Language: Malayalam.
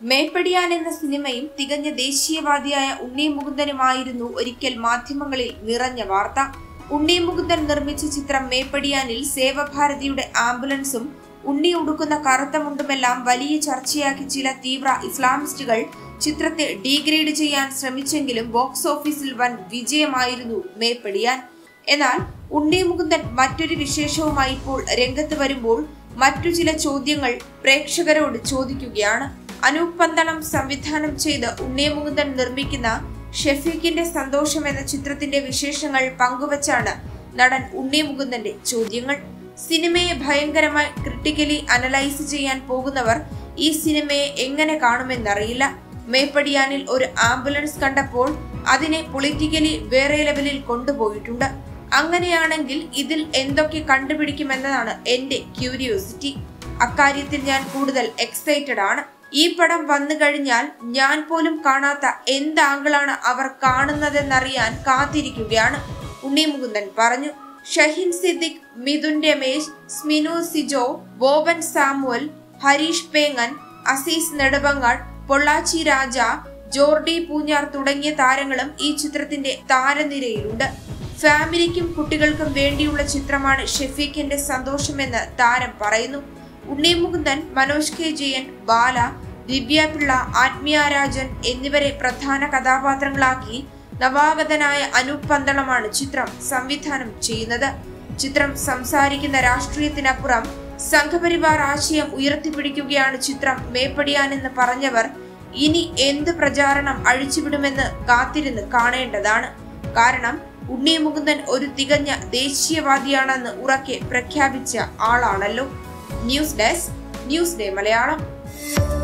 മേപ്പടിയാൻ എന്ന സിനിമയും തികഞ്ഞ ദേശീയവാദിയായ ഉണ്ണി മുകുന്ദനുമായിരുന്നു ഒരിക്കൽ മാധ്യമങ്ങളിൽ നിറഞ്ഞ വാർത്ത ഉണ്ണി മുകുന്ദൻ നിർമ്മിച്ച ചിത്രം മേപ്പടിയാനിൽ സേവഭാരതിയുടെ ആംബുലൻസും ഉണ്ണി ഉടുക്കുന്ന കറുത്ത മുണ്ടുമെല്ലാം വലിയ ചർച്ചയാക്കി ചില തീവ്ര ഇസ്ലാമിസ്റ്റുകൾ ചിത്രത്തെ ഡീഗ്രേഡ് ചെയ്യാൻ ശ്രമിച്ചെങ്കിലും ബോക്സ് ഓഫീസിൽ വൻ വിജയമായിരുന്നു മേപ്പടിയാൻ എന്നാൽ ഉണ്ണി മുകുന്ദൻ മറ്റൊരു വിശേഷവുമായി ഇപ്പോൾ രംഗത്ത് വരുമ്പോൾ മറ്റു ചില ചോദ്യങ്ങൾ പ്രേക്ഷകരോട് ചോദിക്കുകയാണ് അനൂപ് പന്തളം സംവിധാനം ചെയ്ത് ഉണ്ണി മുകുന്ദൻ നിർമ്മിക്കുന്ന ഷെഫീഖിന്റെ സന്തോഷം എന്ന ചിത്രത്തിന്റെ വിശേഷങ്ങൾ പങ്കുവച്ചാണ് നടൻ ഉണ്ണി മുകുന്ദന്റെ ചോദ്യങ്ങൾ സിനിമയെ ഭയങ്കരമായി ക്രിട്ടിക്കലി അനലൈസ് ചെയ്യാൻ പോകുന്നവർ ഈ സിനിമയെ എങ്ങനെ കാണുമെന്നറിയില്ല മേപ്പടിയാനിൽ ഒരു ആംബുലൻസ് കണ്ടപ്പോൾ അതിനെ പൊളിറ്റിക്കലി വേറെ ലെവലിൽ കൊണ്ടുപോയിട്ടുണ്ട് അങ്ങനെയാണെങ്കിൽ ഇതിൽ എന്തൊക്കെ കണ്ടുപിടിക്കുമെന്നതാണ് എന്റെ ക്യൂരിയോസിറ്റി അക്കാര്യത്തിൽ ഞാൻ കൂടുതൽ എക്സൈറ്റഡ് ആണ് ഈ പടം വന്നു കഴിഞ്ഞാൽ ഞാൻ പോലും കാണാത്ത എന്ത് ആംഗിളാണ് അവർ കാണുന്നതെന്നറിയാൻ കാത്തിരിക്കുകയാണ് ഉണ്ണി മുകുന്ദൻ പറഞ്ഞു ഷഹീൻ സിദ്ദിഖ് മിഥുൻ രമേശ് സ്മിനു സിജോ ബോബൻ സാമുവൽ ഹരീഷ് പേങ്ങൻ അസീസ് നെടുവങ്ങാട് പൊള്ളാച്ചി രാജ ജോർഡി പൂഞ്ഞാർ തുടങ്ങിയ താരങ്ങളും ഈ ചിത്രത്തിന്റെ താരനിരയിലുണ്ട് ഫാമിലിക്കും കുട്ടികൾക്കും വേണ്ടിയുള്ള ചിത്രമാണ് ഷെഫീഖിന്റെ സന്തോഷമെന്ന് താരം പറയുന്നു ഉണ്ണി മുകുന്ദൻ മനോജ് കെ ജയൻ ബാല ദിവ്യപിള്ള ആത്മീയരാജൻ എന്നിവരെ പ്രധാന കഥാപാത്രങ്ങളാക്കി നവാഗതനായ അനൂപ് പന്തളമാണ് ചിത്രം സംവിധാനം ചെയ്യുന്നത് ചിത്രം സംസാരിക്കുന്ന രാഷ്ട്രീയത്തിനപ്പുറം സംഘപരിവാർ ആശയം ഉയർത്തിപ്പിടിക്കുകയാണ് ചിത്രം മേപ്പടിയാനെന്ന് പറഞ്ഞവർ ഇനി എന്ത് പ്രചാരണം അഴിച്ചുവിടുമെന്ന് കാത്തിരുന്ന് കാണേണ്ടതാണ് കാരണം ഉണ്ണി മുകുന്ദൻ ഒരു തികഞ്ഞ ദേശീയവാദിയാണെന്ന് ഉറക്കെ പ്രഖ്യാപിച്ച ആളാണല്ലോ news desk news day Malayalam